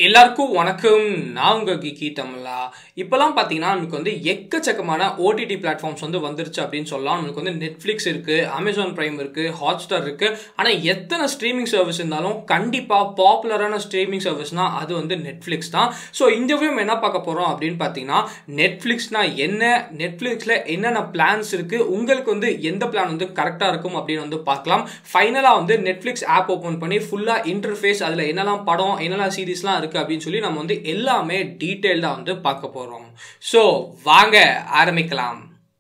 எல்லாருக்கும் வணக்கம் நான் உங்கள் கிக்கி தமிழா இப்போலாம் பார்த்தீங்கன்னா நமக்கு வந்து எக்கச்சக்கமான ஓடிடி பிளாட்ஃபார்ம்ஸ் வந்து வந்துருச்சு அப்படின்னு சொல்லலாம் நமக்கு வந்து நெட்ஃப்ளிக்ஸ் இருக்குது அமேசான் ப்ரைம் இருக்குது ஹாட்ஸ்டார் இருக்குது ஆனால் எத்தனை ஸ்ட்ரீமிங் சர்வீஸ் இருந்தாலும் கண்டிப்பாக பாப்புலரான ஸ்ட்ரீமிங் சர்வீஸ்னால் அது வந்து நெட்ஃப்ளிக்ஸ் தான் ஸோ இந்த வியம் என்ன பார்க்க போகிறோம் அப்படின்னு பார்த்தீங்கன்னா நெட்ஃப்ளிக்ஸ்னா என்ன நெட்ஃப்ளிக்ஸில் என்னென்ன பிளான்ஸ் இருக்குது உங்களுக்கு வந்து எந்த பிளான் வந்து கரெக்டாக இருக்கும் அப்படின்னு வந்து பார்க்கலாம் ஃபைனலாக வந்து நெட்ஃப்ளிக்ஸ் ஆப் ஓப்பன் பண்ணி ஃபுல்லாக இன்டர்ஃபேஸ் அதில் என்னெல்லாம் படம் என்னெல்லாம் சீரீஸ்லாம் இருக்குது அப்படின்னு சொல்லி நம்ம வந்து எல்லாமே டீட்டெயில்டாக வந்து பார்க்க போகிறோம் ஸோ வாங்க ஆரம்பிக்கலாம்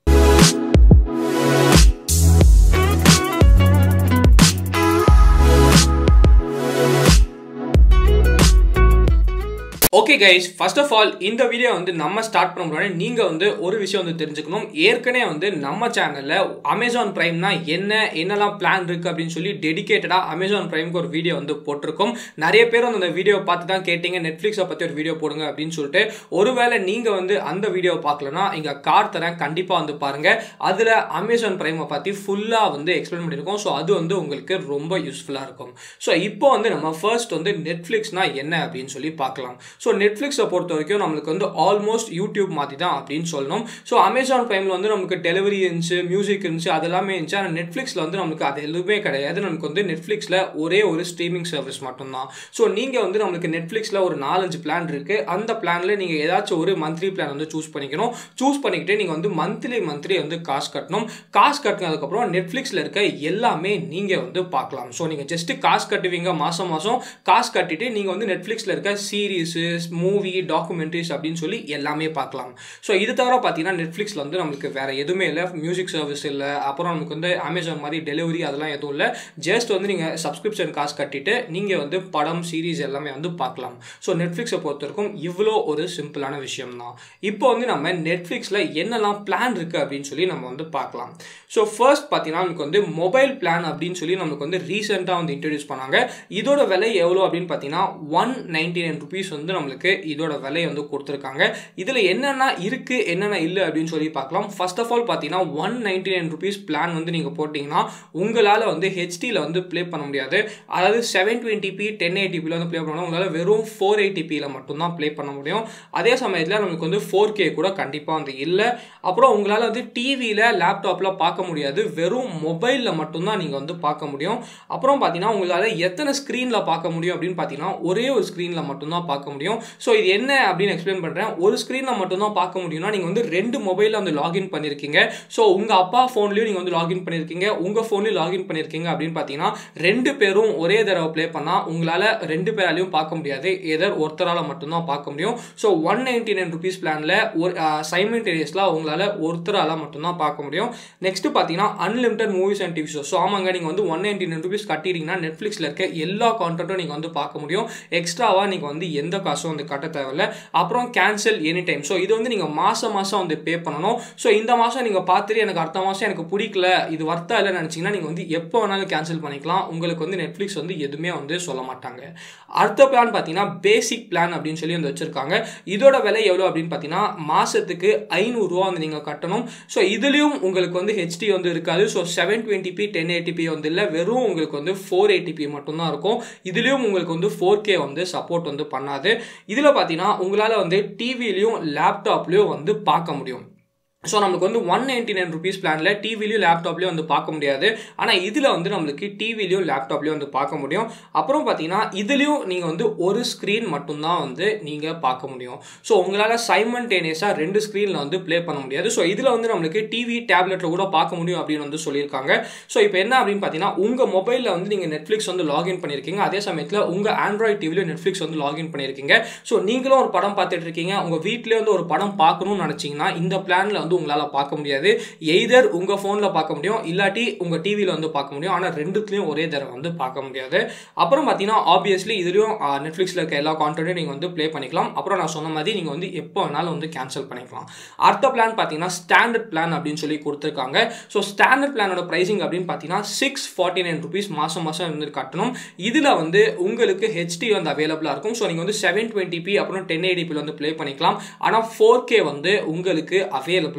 okay guys first of all இந்த வீடியோ வந்து நம்ம ஸ்டார்ட் பண்ண முன்னாடி நீங்கள் வந்து ஒரு விஷயம் வந்து தெரிஞ்சுக்கணும் ஏற்கனவே வந்து நம்ம சேனலில் அமேசான் ப்ரைம்னா என்ன என்னெல்லாம் பிளான் இருக்குது அப்படின்னு சொல்லி டெடிக்கேட்டடாக அமேசான் ப்ரைம்க்கு ஒரு வீடியோ வந்து போட்டிருக்கோம் நிறைய பேர் வந்து அந்த வீடியோ பார்த்து தான் கேட்டீங்க நெட்ஃப்ளிக்ஸை பற்றி ஒரு வீடியோ போடுங்க அப்படின்னு சொல்லிட்டு ஒருவேளை நீங்கள் வந்து அந்த வீடியோ பார்க்கலனா இங்கே கார் தரேன் கண்டிப்பாக வந்து பாருங்கள் அதில் அமேசான் ப்ரைமை பற்றி ஃபுல்லாக வந்து எக்ஸ்பிளைன் பண்ணியிருக்கோம் ஸோ அது வந்து உங்களுக்கு ரொம்ப யூஸ்ஃபுல்லாக இருக்கும் ஸோ இப்போ வந்து நம்ம ஃபர்ஸ்ட் வந்து நெட்ஃப்ளிக்ஸ்னா என்ன அப்படின்னு சொல்லி பார்க்கலாம் ஸோ நெட்ஃப்ளிக்ஸை பொறுத்த வரைக்கும் நம்மளுக்கு வந்து ஆல்மோஸ்ட் யூடியூப் மாதிரி தான் அப்படின்னு சொல்லணும் ஸோ அமேசான் ப்ரைமில் வந்து நமக்கு டெலிவரி இருந்துச்சு மியூசிக் இருந்துச்சு அது எல்லாமே இருந்துச்சு ஆனால் நெட்ஃப்ளிக்ஸில் வந்து நமக்கு அது எதுவுமே கிடையாது நமக்கு வந்து நெட்ஃப்ளிக்ஸில் ஒரே ஒரு ஸ்ட்ரீமிங் சர்வீஸ் மட்டும்தான் ஸோ நீங்கள் வந்து நம்மளுக்கு நெட்ஃப்ளிக்ஸில் ஒரு நாலஞ்சு பிளான் இருக்குது அந்த பிளானில் நீங்கள் ஏதாச்சும் ஒரு மந்த்லி பிளான் வந்து சூஸ் பண்ணிக்கணும் சூஸ் பண்ணிக்கிட்டு நீங்கள் வந்து மந்த்லி மந்த்லி வந்து காசு கட்டணும் காசு கட்டினதுக்கப்புறம் நெட்ஃப்ளிக்ஸில் இருக்க எல்லாமே நீங்கள் வந்து பார்க்கலாம் ஸோ நீங்கள் ஜஸ்ட்டு காசு கட்டுவீங்க மாதம் மாதம் காசு கட்டிட்டு நீங்கள் வந்து நெட்ஃப்ளிக்ஸில் இருக்க சீரீஸு மூவி டாக்குமெண்ட்ரிஸ் அப்படின்னு சொல்லி எல்லாமே பார்க்கலாம் ஸோ இது தவிர பார்த்தீங்கன்னா நெட்ஃப்ளிக்ஸில் வந்து நம்மளுக்கு வேறு எதுவுமே இல்லை மியூசிக் சர்வீஸ் இல்லை அப்புறம் நமக்கு வந்து அமேசான் மாதிரி டெலிவரி அதெல்லாம் எதுவும் இல்லை ஜஸ்ட் வந்து நீங்கள் சப்ஸ்கிரிப்ஷன் காசு கட்டிட்டு நீங்கள் வந்து படம் சீரீஸ் எல்லாமே வந்து பார்க்கலாம் ஸோ நெட்ஃப்ளிக்ஸை பொறுத்த வரைக்கும் இவ்வளோ ஒரு சிம்பிளான விஷயம் தான் இப்போ வந்து நம்ம நெட்ஃப்ளிக்ஸில் என்னெல்லாம் பிளான் இருக்குது அப்படின்னு சொல்லி நம்ம வந்து பார்க்கலாம் ஸோ ஃபர்ஸ்ட் பார்த்தீங்கன்னா நமக்கு வந்து மொபைல் பிளான் அப்படின்னு சொல்லி நமக்கு வந்து ரீசெண்டாக வந்து இன்ட்ரடியூஸ் பண்ணாங்க இதோட விலை எவ்வளோ அப்படின்னு பார்த்தீங்கன்னா ஒன் நைன்டி நைன் ருபீஸ் வந்து நம்மளுக்கு இதோட விலை வந்து கொடுத்துருக்காங்க இதில் என்னென்ன இருக்குது என்னென்ன இல்லை அப்படின்னு சொல்லி பார்க்கலாம் ஃபர்ஸ்ட் ஆஃப் ஆல் பார்த்தீங்கன்னா one ninety nine rupees plan வந்து நீங்கள் போட்டிங்கன்னா உங்களால் வந்து ஹெச்டியில் வந்து ப்ளே பண்ண முடியாது அதாவது செவன் டுவெண்ட்டி பி டென் எயிட்டிபியில் வந்து ப்ளே பண்ணணும் உங்களால் வெறும் ஃபோர் எயிட்டிபியில் மட்டும்தான் ப்ளே பண்ண முடியும் அதே சமயத்தில் நமக்கு வந்து ஃபோர் கே கூட கண்டிப்பாக வந்து இல்லை அப்புறம் உங்களால் வந்து டிவியில் லேப்டாப்பில் பார்க்க முடியாது வெறும் மொபைலில் மட்டும்தான் நீங்கள் வந்து பார்க்க முடியும் அப்புறம் பார்த்தீங்கன்னா உங்களால் எத்தனை ஸ்க்ரீனில் பார்க்க முடியும் அப்படின்னு பார்த்தீங்கன்னா ஒரே ஒரு ஸ்க்ரீனில் மட்டும்தான் பார்க்க முடியும் ஸோ இது என்ன அப்படின்னு எக்ஸ்பிளைன் பண்ணுறேன் ஒரு ஸ்க்ரீனில் மட்டும்தான் பார்க்க முடியும்னா நீங்கள் வந்து ரெண்டு மொபைலில் வந்து லாகின் பண்ணியிருக்கீங்க ஸோ உங்கள் அப்பா ஃபோன்லேயும் நீங்கள் வந்து லாகின் பண்ணியிருக்கீங்க உங்கள் ஃபோன்லேயும் லாகின் பண்ணியிருக்கீங்க அப்படின்னு பார்த்தீங்கன்னா ரெண்டு பேரும் ஒரே தடவை ப்ளே பண்ணால் உங்களால் ரெண்டு பேராலையும் பார்க்க முடியாது ஏதர் ஒருத்தரால் மட்டும்தான் பார்க்க முடியும் so one ninety nine rupees பிளானில் ஒரு சைமெண்டேனியஸில் உங்களால் ஒருத்தரால் மட்டும்தான் பார்க்க முடியும் நெக்ஸ்ட் பார்த்தீங்கன்னா unlimited movies and TV show so ஆமாங்க நீங்கள் வந்து ஒன் நைன்டி நைன் ருபீஸ் கட்டிட்டீங்கன்னா நெட்ஃப்ளிக்ஸில் இருக்க எல்லா கான்டென்ட்டும் நீங்கள் வந்து பார்க்க முடியும் எக்ஸ்ட்ராவாக நீங்கள் வந்து எந்த காசும் வந்து கட்ட தேவையில்ல அப்புறம் கேன்சல் எனி டைம் ஸோ இது வந்து நீங்கள் மாதம் மாதம் வந்து பே பண்ணணும் ஸோ இந்த மாதம் நீங்கள் பார்த்துட்டு எனக்கு அடுத்த மாதம் எனக்கு பிடிக்கல இது வர்த்தா இல்லை நினச்சிங்கன்னா நீங்கள் வந்து எப்போ வேணாலும் கேன்சல் பண்ணிக்கலாம் உங்களுக்கு வந்து நெட்ஃப்ளிக்ஸ் வந்து எதுவுமே வந்து சொல்ல மாட்டாங்க அடுத்த பிளான் பார்த்தீங்கன்னா பேசிக் பிளான் அப்படின்னு சொல்லி வந்து வச்சுருக்காங்க இதோட விலை எவ்வளோ அப்படின்னு பார்த்தீங்கன்னா மாதத்துக்கு ஐநூறுரூவா வந்து நீங்கள் கட்டணும் ஸோ இதுலேயும் உங்களுக்கு வந்து ஹெச்டி வந்து இருக்காது so seven twenty ten eighty p வந்து இல்லை வெறும் உங்களுக்கு வந்து ஃபோர் எயிட்டிபி மட்டும்தான் இருக்கும் இதுலேயும் உங்களுக்கு வந்து ஃபோர் கே வந்து சப்போர்ட் வந்து பண்ணாது இதில் பார்த்தீங்கன்னா உங்களால் வந்து டிவிலையும் லேப்டாப்லேயும் வந்து பார்க்க முடியும் ஸோ நம்மளுக்கு வந்து ஒன் நைன்டி நைன் ருபீஸ் பிளானில் டிவிலையும் லேப்டாப்லேயும் வந்து பார்க்க முடியாது ஆனால் இதில் வந்து நம்மளுக்கு டிவிலையும் லேப்டாப்லேயும் வந்து பார்க்க முடியும் அப்புறம் பார்த்தீங்கன்னா இதுலேயும் நீங்கள் வந்து ஒரு ஸ்க்ரீன் மட்டும்தான் வந்து நீங்கள் பார்க்க முடியும் ஸோ உங்களால் சைமன்டேனியஸாக ரெண்டு ஸ்க்ரீனில் வந்து ப்ளே பண்ண முடியாது ஸோ இதில் வந்து நம்மளுக்கு டிவி டேப்லெட்டில் கூட பார்க்க முடியும் அப்படின்னு வந்து சொல்லியிருக்காங்க ஸோ இப்போ என்ன அப்படின்னு பார்த்தீங்கன்னா உங்கள் மொபைலில் வந்து நீங்கள் நெட்ஃப்ளிக்ஸ் வந்து லாகின் பண்ணியிருக்கீங்க அதே சமயத்தில் உங்கள் ஆண்ட்ராய்ட் டிவிலையும் நெட்ஃப்ளிக்ஸ் வந்து லாகின் பண்ணியிருக்கீங்க ஸோ நீங்களும் ஒரு படம் பார்த்துட்டு இருக்கீங்க உங்கள் வீட்டிலே வந்து ஒரு படம் பார்க்கணும்னு நினச்சிங்கன்னா இந்த பிளானில் வந்து வந்து உங்களால் பார்க்க முடியாது எய்தர் உங்கள் ஃபோனில் பார்க்க முடியும் இல்லாட்டி உங்கள் டிவியில் வந்து பார்க்க முடியும் ஆனால் ரெண்டுத்துலேயும் ஒரே தடவை வந்து பார்க்க முடியாது அப்புறம் பார்த்தீங்கன்னா ஆப்வியஸ்லி இதுலேயும் நெட்ஃப்ளிக்ஸில் இருக்க எல்லா கான்டென்ட்டும் நீங்கள் வந்து ப்ளே பண்ணிக்கலாம் அப்புறம் நான் சொன்ன மாதிரி நீங்கள் வந்து எப்போ வேணாலும் வந்து கேன்சல் பண்ணிக்கலாம் அடுத்த பிளான் பார்த்தீங்கன்னா ஸ்டாண்டர்ட் பிளான் அப்படின்னு சொல்லி கொடுத்துருக்காங்க ஸோ ஸ்டாண்டர்ட் பிளானோட ப்ரைஸிங் அப்படின்னு பார்த்தீங்கன்னா சிக்ஸ் ஃபார்ட்டி நைன் ருபீஸ் மாதம் மாதம் வந்து கட்டணும் இதில் வந்து உங்களுக்கு ஹெச்டி வந்து அவைலபிளாக இருக்கும் ஸோ நீங்கள் வந்து செவன் டுவெண்ட்டி பி அப்புறம் டென் எயிட்டிபியில் வந்து ப்ளே பண்ணிக்கலாம் ஆனால் ஃபோர் கே வந்து உங்களுக்கு அவைலபிளாக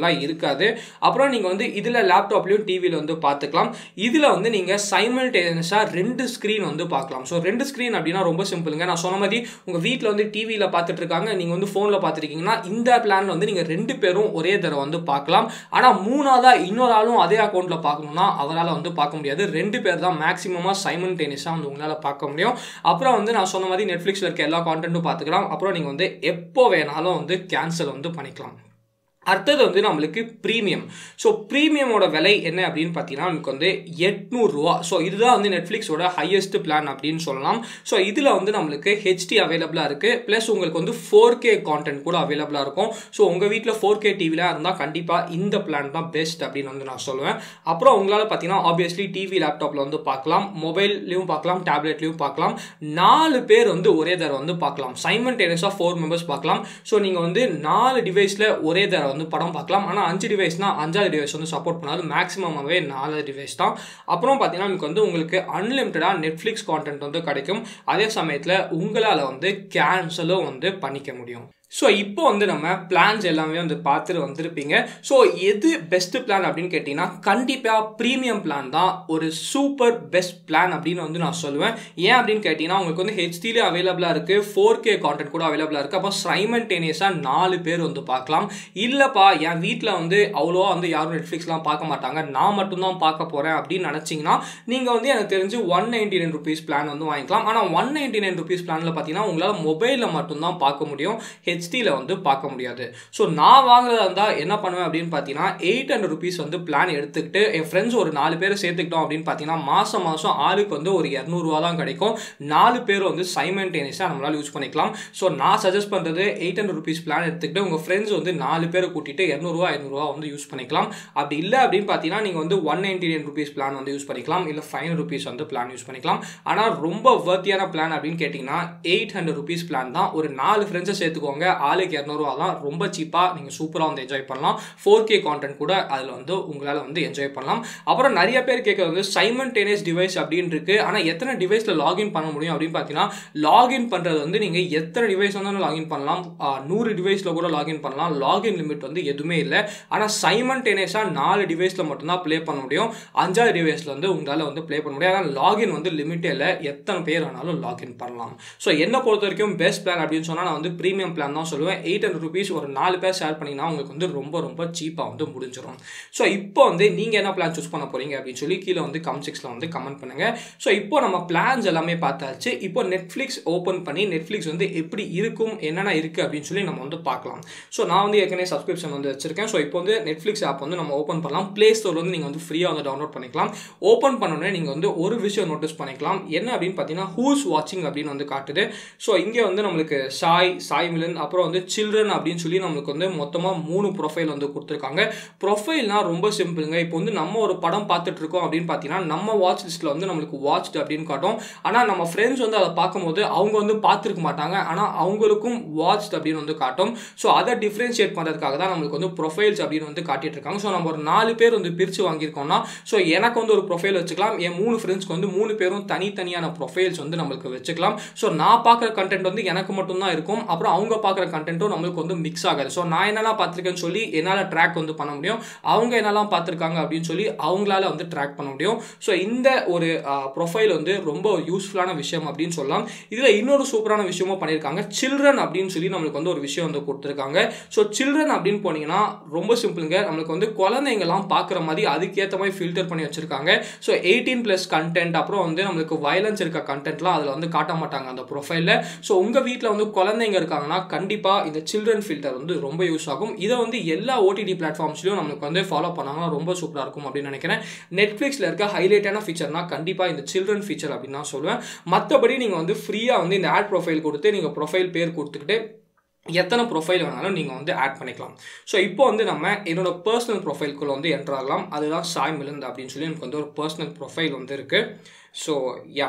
அவைலபிளாக இருக்காது அப்புறம் நீங்கள் வந்து இதில் லேப்டாப்லேயும் டிவியில் வந்து பார்த்துக்கலாம் இதில் வந்து நீங்கள் சைமல்டேனியஸாக ரெண்டு ஸ்க்ரீன் வந்து பார்க்கலாம் ஸோ ரெண்டு ஸ்க்ரீன் அப்படின்னா ரொம்ப சிம்பிளுங்க நான் சொன்ன மாதிரி உங்கள் வீட்டில் வந்து டிவியில் பார்த்துட்டு இருக்காங்க நீங்கள் வந்து ஃபோனில் பார்த்துருக்கீங்கன்னா இந்த பிளானில் வந்து நீங்கள் ரெண்டு பேரும் ஒரே தடவை வந்து பார்க்கலாம் ஆனால் மூணாவதாக இன்னொரு ஆளும் அதே அக்கௌண்ட்டில் பார்க்கணும்னா அவரால் வந்து பார்க்க முடியாது ரெண்டு பேர் தான் மேக்ஸிமமாக சைமல்டேனியஸாக வந்து உங்களால் பார்க்க முடியும் அப்புறம் வந்து நான் சொன்ன மாதிரி நெட்ஃப்ளிக்ஸில் இருக்க எல்லா கான்டென்ட்டும் பார்த்துக்கலாம் அப்புறம் நீங்கள் வந்து எப்போ வேணாலும் வந்து கேன்சல் வந்து பண்ணிக்கலாம் அடுத்தது வந்து நம்மளுக்கு ப்ரீமியம் ஸோ ப்ரீமியமோட விலை என்ன அப்படின்னு பார்த்தீங்கன்னா நமக்கு வந்து எட்நூறுரூவா ஸோ இதுதான் வந்து நெட்ஃப்ளிக்ஸோட ஹையஸ்ட் பிளான் அப்படின்னு சொல்லலாம் ஸோ இதில் வந்து நம்மளுக்கு ஹெச்டி அவைலபிளாக இருக்குது ப்ளஸ் உங்களுக்கு வந்து ஃபோர் கே கான்டென்ட் கூட அவைலபிளாக இருக்கும் ஸோ உங்கள் வீட்டில் ஃபோர் கே டிவியில் இருந்தால் கண்டிப்பாக இந்த பிளான் தான் பெஸ்ட் அப்படின்னு வந்து நான் சொல்லுவேன் அப்புறம் உங்களால் பார்த்தீங்கன்னா ஆப்வியஸ்லி டிவி லேப்டாப்பில் வந்து பார்க்கலாம் மொபைல்லையும் பார்க்கலாம் டேப்லெட்லையும் பார்க்கலாம் நாலு பேர் வந்து ஒரே தடவை வந்து பார்க்கலாம் சைமன்டேனியஸாக ஃபோர் மெம்பர்ஸ் பார்க்கலாம் ஸோ நீங்கள் வந்து நாலு டிவைஸில் ஒரே தடவை வந்து படம் பார்க்கலாம் ஆனால் அஞ்சு டிவைஸ்னா அஞ்சாவது டிவைஸ் வந்து சப்போர்ட் பண்ணாது மேக்ஸிமமாகவே நாலு டிவைஸ் தான் அப்புறம் பார்த்தீங்கன்னா உங்களுக்கு வந்து உங்களுக்கு அன்லிமிட்டடாக நெட்ஃப்ளிக்ஸ் கான்டென்ட் வந்து கிடைக்கும் அதே சமயத்தில் உங்களால் வந்து கேன்சலும் வந்து பண்ணிக்க முடியும் ஸோ இப்போ வந்து நம்ம பிளான்ஸ் எல்லாமே வந்து பார்த்துட்டு வந்திருப்பீங்க ஸோ எது பெஸ்ட் பிளான் அப்படின்னு கேட்டிங்கன்னா கண்டிப்பாக ப்ரீமியம் பிளான் தான் ஒரு சூப்பர் பெஸ்ட் பிளான் அப்படின்னு வந்து நான் சொல்லுவேன் ஏன் அப்படின்னு கேட்டிங்கன்னா உங்களுக்கு வந்து ஹெச்டிலே அவைலபிளாக இருக்குது ஃபோர் கே கான்டென்ட் கூட அவைலபிளாக இருக்குது அப்போ சைமன்டேனியஸாக நாலு பேர் வந்து பார்க்கலாம் இல்லைப்பா என் வீட்டில் வந்து அவ்வளோவா வந்து யாரும் நெட்ஃப்ளிக்ஸ்லாம் பார்க்க மாட்டாங்க நான் மட்டும்தான் பார்க்க போகிறேன் அப்படின்னு நினச்சிங்கன்னா நீங்கள் வந்து எனக்கு தெரிஞ்சு one ninety nine rupees plan வந்து வாங்கிக்கலாம் ஆனால் ஒன் நைன்டி நைன் ருபீஸ் பிளானில் பார்த்தீங்கன்னா உங்களால் மொபைலில் மட்டும்தான் பார்க்க முடியும் ஹெச்டியில் வந்து பார்க்க முடியாது ஸோ நான் வாங்குறதா இருந்தால் என்ன பண்ணுவேன் அப்படின்னு பார்த்தீங்கன்னா எயிட் ஹண்ட்ரட் ருபீஸ் வந்து பிளான் எடுத்துக்கிட்டு என் ஃப்ரெண்ட்ஸ் ஒரு நாலு பேரை சேர்த்துக்கிட்டோம் அப்படின்னு பார்த்தீங்கன்னா மாதம் மாதம் ஆளுக்கு வந்து ஒரு இரநூறுவா தான் கிடைக்கும் நாலு பேர் வந்து சைமன்டேனியஸாக நம்மளால் யூஸ் பண்ணிக்கலாம் ஸோ நான் சஜஸ்ட் பண்ணுறது எயிட் ஹண்ட்ரட் ருபீஸ் பிளான் எடுத்துக்கிட்டு உங்கள் ஃப்ரெண்ட்ஸ் வந்து நாலு பேரை கூட்டிட்டு இரநூறுவா ஐநூறுரூவா வந்து யூஸ் பண்ணிக்கலாம் அப்படி இல்லை அப்படின்னு பார்த்தீங்கன்னா நீங்கள் வந்து one ninety nine rupees plan வந்து யூஸ் பண்ணிக்கலாம் இல்லை ஃபைவ் ருபீஸ் வந்து பிளான் யூஸ் பண்ணிக்கலாம் ஆனால் ரொம்ப வர்த்தியான பிளான் அப்படின்னு கேட்டிங்கன்னா எயிட் ஹண்ட்ரட் ருபீஸ் பிளான் தான் ஒரு நாலு ஃப்ரெண்ட்ஸை சேர்த்துக்கோங்க ஆளுக்கு இரநூறுவா தான் ரொம்ப சீப்பாக நீங்கள் சூப்பராக வந்து என்ஜாய் பண்ணலாம் ஃபோர் கே கான்டென்ட் கூட அதில் வந்து உங்களால் வந்து என்ஜாய் பண்ணலாம் அப்புறம் நிறைய பேர் கேட்குறது வந்து சைமன்டேனியஸ் டிவைஸ் அப்படின்னு இருக்கு ஆனால் எத்தனை டிவைஸில் லாகின் பண்ண முடியும் அப்படின்னு பார்த்தீங்கன்னா லாகின் பண்ணுறது வந்து நீங்கள் எத்தனை டிவைஸ் வந்தாலும் லாகின் பண்ணலாம் நூறு டிவைஸில் கூட லாகின் பண்ணலாம் லாகின் லிமிட் வந்து எதுவுமே இல்லை ஆனால் சைமன்டேனியஸாக நாலு டிவைஸில் மட்டும்தான் ப்ளே பண்ண முடியும் அஞ்சாவது டிவைஸில் வந்து உங்களால் வந்து ப்ளே பண்ண முடியும் ஆனால் லாகின் வந்து லிமிட்டே இல்லை எத்தனை பேர் வேணாலும் லாகின் பண்ணலாம் ஸோ என்னை பொறுத்த வரைக்கும் பெஸ்ட் பிளான் அப்படின்னு சொன்னால் நான் வந்து ப்ரீமியம் பிளான் தான் சொல்லுவேன் எயிட் ஹண்ட்ரட் ருபீஸ் ஒரு நாலு பேர் ஷேர் பண்ணிங்கன்னா உங்களுக்கு வந்து ரொம்ப ரொம்ப சீப்பாக வந்து முடிஞ்சிடும் ஸோ இப்போ வந்து நீங்கள் என்ன பிளான் சூஸ் பண்ண போகிறீங்க அப்படின்னு சொல்லி கீழே வந்து கமெண்ட் செக்ஸில் வந்து கமெண்ட் பண்ணுங்கள் ஸோ இப்போ நம்ம பிளான்ஸ் எல்லாமே பார்த்தாச்சு இப்போ நெட்ஃப்ளிக்ஸ் ஓப்பன் பண்ணி நெட்ஃப்ளிக்ஸ் வந்து எப்படி இருக்கும் என்னென்ன இருக்குது அப்படின்னு சொல்லி நம்ம வந்து பார்க்கலாம் ஸோ நான் வந்து ஏற்கனவே சப்ஸ்கிரிப்ஷன் வந்து வச்சிருக்கேன் ஸோ இப்போ வந்து நெட்ஃப்ளிக்ஸ் ஆப் வந்து நம்ம ஓப்பன் பண்ணலாம் ப்ளே ஸ்டோர் வந்து நீங்கள் வந்து ஃப்ரீயாக வந்து டவுன்லோட் பண்ணிக்கலாம் ஓப்பன் பண்ணோடனே நீங்கள் வந்து ஒரு விஷயம் நோட்டீஸ் பண்ணிக்கலாம் என்ன அப்படின்னு பார்த்தீங்கன்னா ஹூஸ் வாட்சிங் அப்படின்னு வந்து காட்டுது ஸோ இங்கே வந்து நம்மளுக்கு சாய் சாய் மிலன் அப்புறம் வந்து சில்ட்ரன் அப்படின்னு சொல்லி நம்மளுக்கு வந்து மொத்தமாக மூணு ப்ரொஃபைல் வந்து கொடுத்துருக்காங்க ப்ரொஃபைல்னா ரொம்ப சிம்பிளுங்க இப்போ வந்து நம்ம ஒரு படம் பார்த்துட்டு இருக்கோம் அப்படின்னு பார்த்தீங்கன்னா நம்ம வாட்ச் லிஸ்ட்டில் வந்து நம்மளுக்கு வாட்ச்டு அப்படின்னு காட்டும் ஆனால் நம்ம ஃப்ரெண்ட்ஸ் வந்து அதை பார்க்கும்போது அவங்க வந்து பார்த்துருக்க மாட்டாங்க ஆனால் அவங்களுக்கும் வாட்ச்டு அப்படின்னு வந்து காட்டும் ஸோ அதை டிஃப்ரென்ஷியேட் பண்ணுறதுக்காக தான் நம்மளுக்கு வந்து ப்ரொஃபைல்ஸ் அப்படின்னு வந்து காட்டிட்டு இருக்காங்க ஸோ நம்ம ஒரு நாலு பேர் வந்து பிரித்து வாங்கியிருக்கோம்னா ஸோ எனக்கு வந்து ஒரு ப்ரொஃபைல் வச்சுக்கலாம் என் மூணு ஃப்ரெண்ட்ஸ்க்கு வந்து மூணு பேரும் தனித்தனியான ப்ரொஃபைல்ஸ் வந்து நம்மளுக்கு வச்சுக்கலாம் ஸோ நான் பார்க்குற கண்டென்ட் வந்து எனக்கு மட்டும்தான் இருக்கும் அப்புறம் அவங்க பார்க்குற கண்டென்ட்டும் நம்மளுக்கு வந்து மிக்ஸ் ஆகாது ஸோ நான் என்னெல்லாம் பார்த்துருக்கேன்னு சொல்லி என்னால் ட்ராக் வந்து பண்ண முடியும் அவங்க என்னெல்லாம் பார்த்துருக்காங்க அப்படின்னு சொல்லி அவங்களால வந்து ட்ராக் பண்ண முடியும் ஸோ இந்த ஒரு ப்ரொஃபைல் வந்து ரொம்ப யூஸ்ஃபுல்லான விஷயம் அப்படின்னு சொல்லலாம் இதில் இன்னொரு சூப்பரான விஷயமும் பண்ணியிருக்காங்க சில்ட்ரன் அப்படின்னு சொல்லி நம்மளுக்கு வந்து ஒரு விஷயம் வந்து கொடுத்துருக்காங்க ஸோ சில்ட்ரன் அப்படின்னு போனீங்கன்னா ரொம்ப சிம்பிளுங்க நம்மளுக்கு வந்து குழந்தைங்கலாம் பார்க்குற மாதிரி அதுக்கேற்ற மாதிரி ஃபில்டர் பண்ணி வச்சிருக்காங்க ஸோ எயிட்டீன் ப்ளஸ் கண்டென்ட் அப்புறம் வந்து நம்மளுக்கு வயலன்ஸ் இருக்க கண்டென்ட்லாம் அதில் வந்து காட்ட மாட்டாங்க அந்த ப்ரொஃபைலில் ஸோ உங்கள் வீட்டில் வந்து குழந்தைங்க இருக்காங்கன்னா கண்டிப்பாக இந்த சில்ட்ரன் ஃபில்டர் வந்து ரொம்ப யூஸ் ஆகும் இதை வந்து எல்லா ஓடிடி பிளாட்ஃபார்ம்ஸ்லையும் நம்மளுக்கு வந்து ஃபாலோ பண்ணாங்கன்னா ரொம்ப சூப்பராக இருக்கும் அப்படின்னு நினைக்கிறேன் நெட்ஃப்ளிக்ஸில் இருக்க ஹைலைட்டான ஃபீச்சர்னா கண்டிப்பாக இந்த சில்ட்ரன் ஃபீச்சர் அப்படின்னு தான் சொல்லுவேன் மற்றபடி நீங்கள் வந்து ஃப்ரீயாக வந்து இந்த ஆட் ப்ரொஃபைல் கொடுத்து நீங்கள் ப்ரொஃபைல் பேர் கொடுத்துக்கிட்டு எத்தனை ப்ரொஃபைல் வேணாலும் நீங்கள் வந்து ஆட் பண்ணிக்கலாம் ஸோ இப்போ வந்து நம்ம என்னோட பர்சனல் ப்ரொஃபைல்குள்ளே வந்து என்ட்ரு ஆகலாம் அதுதான் சாய் மிலந்த் அப்படின்னு சொல்லி எனக்கு வந்து ஒரு பர்சனல் ப்ரொஃபைல் வந்து இருக்குது ஸோ யா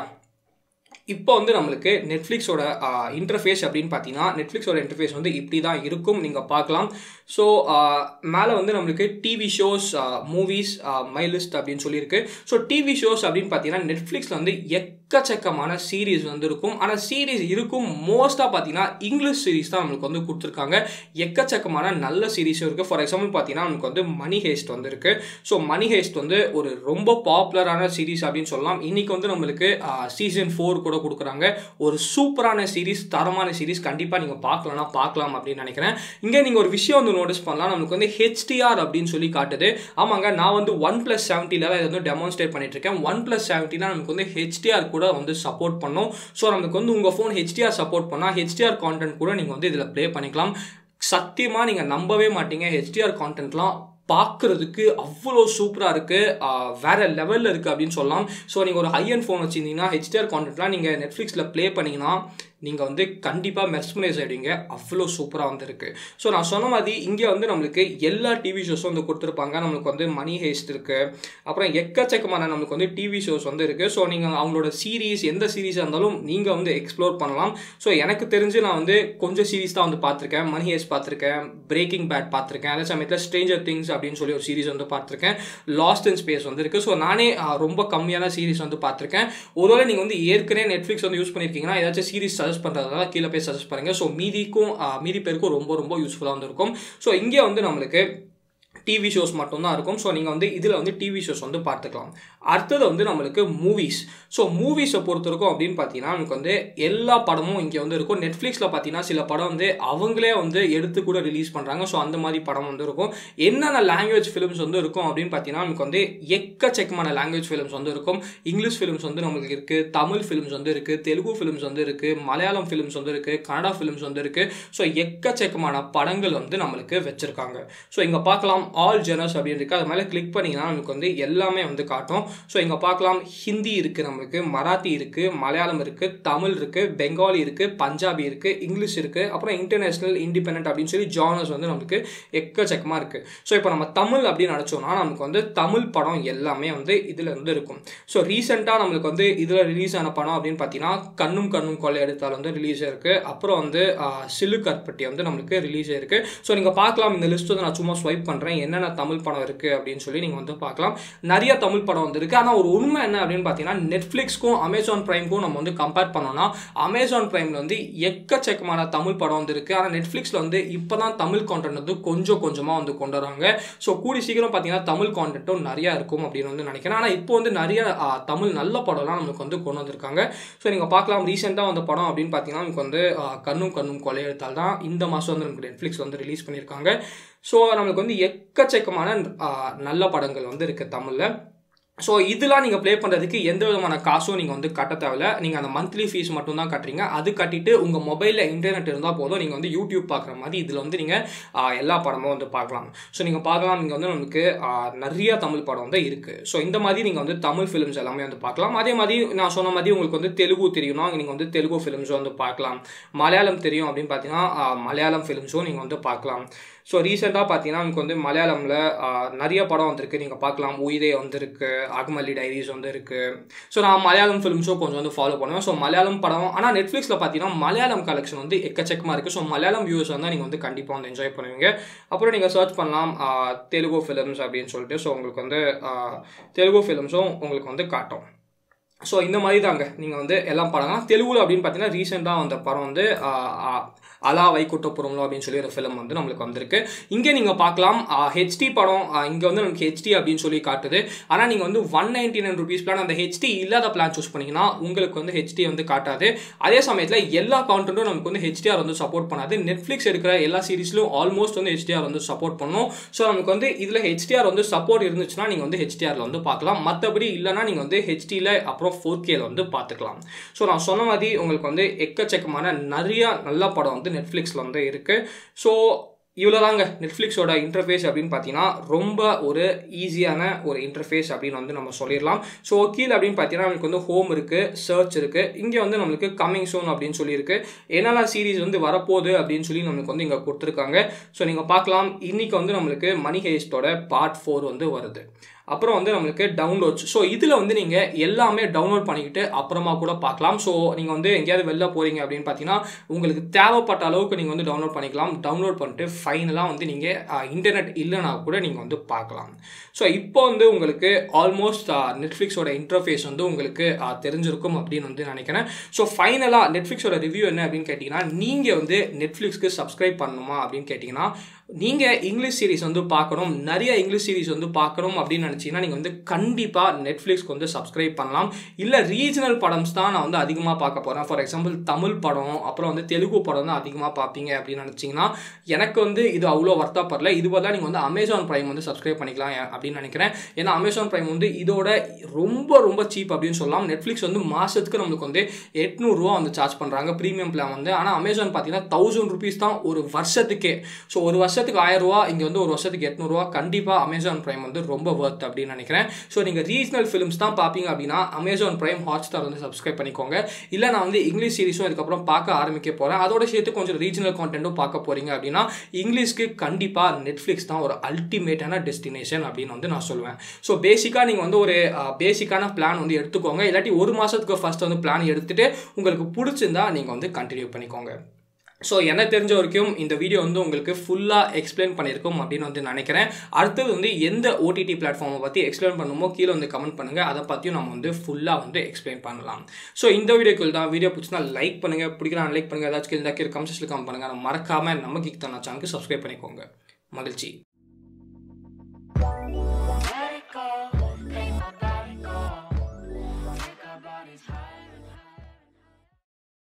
இப்போ வந்து நம்மளுக்கு நெட்ஃப்ளிக்ஸோட இன்டர்ஃபேஸ் அப்படின்னு பார்த்தீங்கன்னா நெட்ஃப்ளிக்ஸோட இன்டர்ஃபேஸ் வந்து இப்படி தான் இருக்கும் நீங்கள் பார்க்கலாம் ஸோ மேலே வந்து நம்மளுக்கு TV shows movies my list அப்படின்னு சொல்லியிருக்கு ஸோ டிவி ஷோஸ் அப்படின்னு பார்த்தீங்கன்னா நெட்ஃப்ளிக்ஸில் வந்து எக் எக்கச்சக்கமான சீரீஸ் வந்து இருக்கும் ஆனால் சீரீஸ் இருக்கும் மோஸ்ட்டாக பார்த்தீங்கன்னா இங்கிலீஷ் சீரீஸ் தான் நம்மளுக்கு வந்து கொடுத்துருக்காங்க எக்கச்சக்கமான நல்ல சீரீஸும் இருக்குது ஃபார் எக்ஸாம்பிள் பார்த்தீங்கன்னா நமக்கு வந்து மணி ஹேஸ்ட் வந்து இருக்குது ஸோ மணி ஹேஸ்ட் வந்து ஒரு ரொம்ப பாப்புலரான சீரீஸ் அப்படின்னு சொல்லலாம் இன்னைக்கு வந்து நம்மளுக்கு சீசன் ஃபோர் கூட கொடுக்குறாங்க ஒரு சூப்பரான சீரீஸ் தரமான சீரீஸ் கண்டிப்பாக நீங்கள் பார்க்கலன்னா பார்க்கலாம் அப்படின்னு நினைக்கிறேன் இங்கே நீங்கள் ஒரு விஷயம் வந்து நோட்டீஸ் பண்ணலாம் நமக்கு வந்து ஹெச்டிஆர் அப்படின்னு சொல்லி காட்டுது ஆமாங்க நான் வந்து ஒன் ப்ளஸ் செவன்ட்டியில் இதை வந்து டெமான்ஸ்ட்ரேட் பண்ணிட்டு இருக்கேன் ஒன் ப்ளஸ் செவன்ட்டினா நமக்கு வந்து ஹெச்டிஆர் கூட வந்து சப்போர்ட் பண்ணும் ஸோ நமக்கு வந்து உங்கள் ஃபோன் ஹெச்டிஆர் சப்போர்ட் பண்ணால் ஹெச்டிஆர் கான்டென்ட் கூட நீங்கள் வந்து இதில் ப்ளே பண்ணிக்கலாம் சத்தியமாக நீங்கள் நம்பவே மாட்டீங்க ஹெச்டிஆர் கான்டென்ட்லாம் பார்க்குறதுக்கு அவ்வளோ சூப்பராக இருக்குது வேறு லெவலில் இருக்குது அப்படின்னு சொல்லலாம் ஸோ நீங்கள் ஒரு ஹை அண்ட் ஃபோன் வச்சுருந்தீங்கன்னா ஹெச்டிஆர் கான்டென்ட்லாம் நீங்கள் நெட்ஃப்ளிக்ஸில் ப்ளே பண்ணிங்கன்னா நீங்கள் வந்து கண்டிப்பாக மெஸ்மரைஸ் ஆகிடுவீங்க அவ்வளோ சூப்பராக வந்துருக்கு ஸோ நான் சொன்ன மாதிரி இங்கே வந்து நம்மளுக்கு எல்லா டிவி ஷோஸும் வந்து கொடுத்துருப்பாங்க நம்மளுக்கு வந்து மணி ஹேஸ்ட் இருக்குது அப்புறம் எக்கச்சக்கமான நம்மளுக்கு வந்து டிவி ஷோஸ் வந்து இருக்குது ஸோ நீங்கள் அவங்களோட சீரீஸ் எந்த சீரீஸாக இருந்தாலும் நீங்கள் வந்து எக்ஸ்ப்ளோர் பண்ணலாம் ஸோ எனக்கு தெரிஞ்சு நான் வந்து கொஞ்சம் சீரீஸ் தான் வந்து பார்த்துருக்கேன் மணி ஹேஸ்ட் பார்த்துருக்கேன் பிரேக்கிங் பேட் பார்த்துருக்கேன் அதே சமயத்தில் ஸ்ட்ரேஞ்சர் திங்ஸ் அப்படின்னு சொல்லி ஒரு சீரீஸ் வந்து பார்த்துருக்கேன் லாஸ்ட் இன் ஸ்பேஸ் வந்து இருக்குது ஸோ நானே ரொம்ப கம்மியான சீரீஸ் வந்து பார்த்துருக்கேன் ஒருவேளை நீங்கள் வந்து ஏற்கனவே நெட்ஃப்ளிக்ஸ் வந்து யூஸ் பண்ணியிருக்கீங்கன்னா ஏதாச்சும் சீரீஸ் சஜஸ்ட் பண்ணுறதால கீழே போய் சஜஸ்ட் பண்ணுங்கள் ஸோ மீதிக்கும் மீதி பேருக்கும் ரொம்ப ரொம்ப யூஸ்ஃபுல்லாக வந்து இருக்கும் ஸோ இங்கே வந்து நம்மளுக்கு டிவி ஷோஸ் மட்டும்தான் இருக்கும் ஸோ நீங்கள் வந்து இதில் வந்து டிவி ஷோஸ் வந்து பார்த்துக்கலாம் அடுத்தது வந்து நம்மளுக்கு மூவிஸ் ஸோ மூவிஸை பொறுத்த இருக்கும் அப்படின்னு பார்த்தீங்கன்னா நமக்கு வந்து எல்லா படமும் இங்கே வந்து இருக்கும் நெட்ஃப்ளிக்ஸில் பார்த்தீங்கன்னா சில படம் வந்து அவங்களே வந்து எடுத்து கூட ரிலீஸ் பண்ணுறாங்க ஸோ அந்த மாதிரி படம் வந்து இருக்கும் என்னென்ன லாங்குவேஜ் ஃபிலிம்ஸ் வந்து இருக்கும் அப்படின்னு பார்த்தீங்கன்னா நமக்கு வந்து எக்கச்சக்கமான லாங்குவேஜ் ஃபிலிம்ஸ் வந்து இருக்கும் இங்கிலீஷ் ஃபிலிம்ஸ் வந்து நம்மளுக்கு இருக்குது தமிழ் ஃபிலிம்ஸ் வந்து இருக்குது தெலுங்கு ஃபிலிம்ஸ் வந்து இருக்குது மலையாளம் ஃபிலிம்ஸ் வந்து இருக்குது கன்னடா ஃபிலிம்ஸ் வந்து இருக்குது ஸோ எக்கச்சக்கமான படங்கள் வந்து நம்மளுக்கு வச்சுருக்காங்க ஸோ இங்கே பார்க்கலாம் ஆல் ஜெனர்ஸ் அப்படின்னு இருக்குது அது மேலே கிளிக் பண்ணிங்கன்னா நமக்கு வந்து எல்லாமே வந்து காட்டும் ஸோ இங்கே பார்க்கலாம் ஹிந்தி இருக்குது நம்மளுக்கு மராத்தி இருக்குது மலையாளம் இருக்குது தமிழ் இருக்குது பெங்காலி இருக்குது பஞ்சாபி இருக்குது இங்கிலீஷ் இருக்குது அப்புறம் இன்டர்நேஷ்னல் இண்டிபெண்ட் அப்படின்னு சொல்லி ஜானர்ஸ் வந்து நமக்கு எக்கச்சக்கமாக இருக்குது ஸோ இப்போ நம்ம தமிழ் அப்படின்னு நினச்சோம்னா நமக்கு வந்து தமிழ் படம் எல்லாமே வந்து இதில் வந்து இருக்கும் ஸோ ரீசெண்டாக நம்மளுக்கு வந்து இதில் ரிலீஸ் ஆன படம் அப்படின்னு பார்த்தீங்கன்னா கண்ணும் கண்ணும் கொள்ளை எடுத்தால் வந்து ரிலீஸ் இருக்குது அப்புறம் வந்து சிலு கற்பட்டி வந்து நம்மளுக்கு ரிலீஸ் ஆயிருக்கு ஸோ நீங்கள் பார்க்கலாம் இந்த லிஸ்ட் வந்து நான் சும்மா ஸ்வைப் பண்ணுறேன் என்னென்ன தமிழ் படம் இருக்குது அப்படின்னு சொல்லி நீங்கள் வந்து பார்க்கலாம் நிறைய தமிழ் படம் வந்து இருக்குது ஆனால் ஒரு உண்மை என்ன அப்படின்னு பார்த்தீங்கன்னா நெட்ஃப்ளிக்ஸ்க்கும் அமேசான் ப்ரைம்க்கும் நம்ம வந்து கம்பேர் பண்ணோம்னா அமேசான் ப்ரைமில் வந்து எக்கச்சக்கமான தமிழ் படம் வந்து இருக்குது ஆனால் நெட்ஃப்ளிக்ஸில் வந்து இப்போ தான் தமிழ் கான்டென்ட் வந்து கொஞ்சம் கொஞ்சமாக வந்து கொண்டு வராங்க ஸோ கூடி சீக்கிரம் பார்த்தீங்கன்னா தமிழ் கான்டென்ட்டும் நிறையா இருக்கும் அப்படின்னு வந்து நினைக்கிறேன் ஆனால் இப்போ வந்து நிறைய தமிழ் நல்ல படம்லாம் நமக்கு வந்து கொண்டு வந்திருக்காங்க ஸோ நீங்கள் பார்க்கலாம் ரீசெண்டாக வந்த படம் அப்படின்னு பார்த்தீங்கன்னா நமக்கு வந்து கண்ணும் கண்ணும் கொலையெடுத்தால் தான் இந்த மாதம் வந்து நமக்கு நெட்ஃப்ளிக்ஸ் வந்து ரிலீஸ் பண்ணியிருக்காங்க ஸோ நம்மளுக்கு வந்து எக்கச்சக்கமான நல்ல படங்கள் வந்து இருக்குது தமிழில் ஸோ இதெல்லாம் நீங்கள் ப்ளே பண்ணுறதுக்கு எந்த விதமான காசும் நீங்கள் வந்து கட்ட தேவையில்ல நீங்கள் அந்த மந்த்லி ஃபீஸ் மட்டும் தான் கட்டுறீங்க அது கட்டிட்டு உங்கள் மொபைலில் இன்டர்நெட் இருந்தால் போதும் நீங்கள் வந்து யூடியூப் பார்க்குற மாதிரி இதில் வந்து நீங்கள் எல்லா படமும் வந்து பார்க்கலாம் ஸோ நீங்கள் பார்க்கலாம் நீங்கள் வந்து நமக்கு நிறைய தமிழ் படம் வந்து இருக்குது ஸோ இந்த மாதிரி நீங்கள் வந்து தமிழ் ஃபிலிம்ஸ் எல்லாமே வந்து பார்க்கலாம் அதே மாதிரி நான் சொன்ன மாதிரி உங்களுக்கு வந்து தெலுங்கு தெரியும்னா நீங்கள் வந்து தெலுங்கு ஃபிலிம்ஸும் வந்து பார்க்கலாம் மலையாளம் தெரியும் அப்படின்னு பார்த்தீங்கன்னா மலையாளம் ஃபிலிம்ஸும் நீங்கள் வந்து பார்க்கலாம் ஸோ ரீசெண்டாக பார்த்தீங்கன்னா நமக்கு வந்து மலையாளமில் நிறைய படம் வந்திருக்கு நீங்கள் பார்க்கலாம் உயிரே வந்திருக்கு அகமல்லி டைரிஸ் வந்து இருக்குது ஸோ நான் மலையாளம் ஃபிலிம்ஸும் கொஞ்சம் வந்து ஃபாலோ பண்ணுவேன் ஸோ மலையாளம் படம் ஆனால் நெட்ஃப்ளிக்ஸில் பார்த்தீங்கன்னா மலையாளம் கலெக்ஷன் வந்து எக்கச்சக்கமாக இருக்குது ஸோ மலையாளம் வியூஸ் வந்து நீங்கள் வந்து கண்டிப்பாக வந்து என்ஜாய் பண்ணுவீங்க அப்புறம் நீங்கள் சர்ச் பண்ணலாம் தெலுங்கு ஃபிலிம்ஸ் அப்படின்னு சொல்லிட்டு ஸோ உங்களுக்கு வந்து தெலுங்கு ஃபிலிம்ஸும் உங்களுக்கு வந்து காட்டும் ஸோ இந்த மாதிரி தாங்க நீங்கள் வந்து எல்லாம் படம்லாம் தெலுங்குல அப்படின்னு பார்த்தீங்கன்னா ரீசெண்டாக வந்த படம் வந்து அலா வைகுட்டபுரம்ல அப்படின்னு சொல்லி ஒரு ஃபிலிம் வந்து நம்மளுக்கு வந்திருக்கு இங்கே நீங்கள் பார்க்கலாம் ஹெச்டி படம் இங்கே வந்து நமக்கு ஹெச்டி அப்படின்னு சொல்லி காட்டுது ஆனால் நீங்கள் வந்து one ninety nine rupees plan அந்த ஹெச்டி இல்லாத பிளான் சூஸ் பண்ணிங்கன்னா உங்களுக்கு வந்து ஹெச்டி வந்து காட்டாது அதே சமயத்தில் எல்லா கான்டென்ட்டும் நமக்கு வந்து ஹெச்டிஆர் வந்து சப்போர்ட் பண்ணாது நெட்ஃப்ளிக்ஸ் எடுக்கிற எல்லா சீரிஸ்லையும் ஆல்மோஸ்ட் வந்து ஹெச்டிஆர் வந்து சப்போர்ட் பண்ணும் ஸோ நமக்கு வந்து இதில் ஹெச்டிஆர் வந்து சப்போர்ட் இருந்துச்சுன்னா நீங்கள் வந்து ஹெச்டிஆரில் வந்து பார்க்கலாம் மற்றபடி இல்லைனா நீங்கள் வந்து ஹெச்டியில் அப்புறம் ஃபோர் கேல வந்து பார்த்துக்கலாம் ஸோ நான் சொன்ன மாதிரி உங்களுக்கு வந்து எக்கச்சக்கமான நிறைய நல்ல படம் வந்து நெட்ஃப்ளிக்ஸில் வந்து இருக்குது ஸோ இவ்வளோதாங்க நெட்ஃப்ளிக்ஸோட இன்டர்ஃபேஸ் அப்படின்னு பார்த்தீங்கன்னா ரொம்ப ஒரு ஈஸியான ஒரு இன்டர்ஃபேஸ் அப்படின்னு வந்து நம்ம சொல்லிடலாம் ஸோ கீழே அப்படின்னு பார்த்தீங்கன்னா நமக்கு வந்து ஹோம் இருக்குது சர்ச் இருக்குது இங்கே வந்து நம்மளுக்கு கம்மிங் சோன் அப்படின்னு சொல்லியிருக்கு என்னெல்லாம் சீரீஸ் வந்து வரப்போகுது அப்படின்னு சொல்லி நம்மளுக்கு வந்து இங்கே கொடுத்துருக்காங்க ஸோ நீங்கள் பார்க்கலாம் இன்றைக்கி வந்து நம்மளுக்கு மணி ஹேஸ்டோட பார்ட் ஃபோர் வந்து வருது அப்புறம் வந்து நம்மளுக்கு டவுன்லோட்ஸ் ஸோ இதில் வந்து நீங்கள் எல்லாமே டவுன்லோட் பண்ணிக்கிட்டு அப்புறமா கூட பார்க்கலாம் ஸோ நீங்கள் வந்து எங்கேயாவது வெளில போகிறீங்க அப்படின்னு பார்த்தீங்கன்னா உங்களுக்கு தேவைப்பட்ட அளவுக்கு நீங்கள் வந்து டவுன்லோட் பண்ணிக்கலாம் டவுன்லோட் பண்ணிட்டு ஃபைனலாக வந்து நீங்கள் இன்டர்நெட் இல்லைனா கூட நீங்கள் வந்து பார்க்கலாம் ஸோ இப்போ வந்து உங்களுக்கு ஆல்மோஸ்ட் நெட்ஃப்ளிக்ஸோட இன்டர்ஃபேஸ் வந்து உங்களுக்கு தெரிஞ்சிருக்கும் அப்படின்னு வந்து நினைக்கிறேன் ஸோ ஃபைனலாக நெட்ஃப்ளிக்ஸோட ரிவ்யூ என்ன அப்படின்னு கேட்டிங்கன்னா நீங்கள் வந்து நெட்ஃப்ளிக்ஸ்க்கு சப்ஸ்கிரைப் பண்ணணுமா அப்படின்னு கேட்டிங்கன்னா நீங்கள் இங்கிலீஷ் சீரிஸ் வந்து பார்க்கணும் நிறைய இங்கிலீஷ் சீரிஸ் வந்து பார்க்கணும் அப்படின்னு நினச்சிங்கன்னா நீங்கள் வந்து கண்டிப்பாக நெட்ஃப்ளிக்ஸ்க்கு வந்து சப்ஸ்கிரைப் பண்ணலாம் இல்லை ரீஜனல் படம்ஸ் தான் நான் வந்து அதிகமாக பார்க்க போகிறேன் ஃபார் எக்ஸாம்பிள் தமிழ் படம் அப்புறம் வந்து தெலுங்கு படம் தான் அதிகமாக பார்ப்பீங்க அப்படின்னு நினச்சிங்கன்னா எனக்கு வந்து இது அவ்வளோ ஒர்த்தாக படல இது பதிலாக நீங்கள் வந்து அமேசான் ப்ரைம் வந்து சப்ஸ்கிரைப் பண்ணிக்கலாம் அப்படின்னு நினைக்கிறேன் ஏன்னா அமேசான் ப்ரைம் வந்து இதோட ரொம்ப ரொம்ப சீப் அப்படின்னு சொல்லலாம் நெட்ஃப்ளிக்ஸ் வந்து மாதத்துக்கு நம்மளுக்கு வந்து எட்நூறுரூவா வந்து சார்ஜ் பண்ணுறாங்க ப்ரீமியம் பிளான் வந்து ஆனால் அமேசான் பார்த்தீங்கன்னா தௌசண்ட் ருபீஸ் தான் ஒரு வருஷத்துக்கே ஸோ ஒரு வருஷம் வருஷத்துக்கு ஆயிரம் ரூபா இங்கே வந்து ஒரு வருஷத்துக்கு எட்நூறுவா கண்டிப்பாக அமேசான் ப்ரைம் வந்து ரொம்ப ஒர்த் அப்படின்னு நினைக்கிறேன் ஸோ நீங்கள் ரீஜனல் ஃபிலிம்ஸ் தான் பார்ப்பீங்க அப்படின்னா அமேசான் ப்ரைம் ஹாட் ஸ்டார் வந்து சப்ஸ்கிரைப் பண்ணிக்கோங்க இல்லை நான் வந்து இங்கிலீஷ் சீரிஸும் இதுக்கப்புறம் பார்க்க ஆரம்பிக்க போகிறேன் அதோட சேர்த்து கொஞ்சம் ரீஜனல் கான்டென்ட்டும் பார்க்க போகிறீங்க அப்படின்னா இங்கிலீஷ்க்கு கண்டிப்பாக நெட்ஃப்ளிக்ஸ் தான் ஒரு அல்டிமேட்டான டெஸ்டினேஷன் அப்படின்னு வந்து நான் சொல்லுவேன் ஸோ பேசிக்காக நீங்கள் வந்து ஒரு பேசிக்கான பிளான் வந்து எடுத்துக்கோங்க இல்லாட்டி ஒரு மாதத்துக்கு ஃபர்ஸ்ட் வந்து பிளான் எடுத்துகிட்டு உங்களுக்கு பிடிச்சிருந்தா நீங்கள் வந்து கண்டினியூ பண்ணிக்கோங்க ஸோ எனக்கு தெரிஞ்ச வரைக்கும் இந்த வீடியோ வந்து உங்களுக்கு ஃபுல்லாக எக்ஸ்பிளைன் பண்ணியிருக்கும் அப்படின்னு வந்து நினைக்கிறேன் அடுத்தது வந்து எந்த ஓடிடி பிளாட்ஃபார்மை பற்றி எக்ஸ்பிளைன் பண்ணுமோ கீழே வந்து கமெண்ட் பண்ணுங்கள் அதை பற்றியும் நம்ம வந்து ஃபுல்லாக வந்து எக்ஸ்பிளைன் பண்ணலாம் ஸோ இந்த வீடியோக்குள் தான் வீடியோ பிடிச்சினா லைக் பண்ணுங்கள் பிடிக்கலாம் லைக் பண்ணுங்கள் ஏதாச்சும் இருந்தால் கீழே கமெண்ட்ஸில் கமெண்ட் பண்ணுங்கள் மறக்காமல் நம்ம கிக் தான சேனலுக்கு சப்ஸ்கிரைப் பண்ணிக்கோங்க மகிழ்ச்சி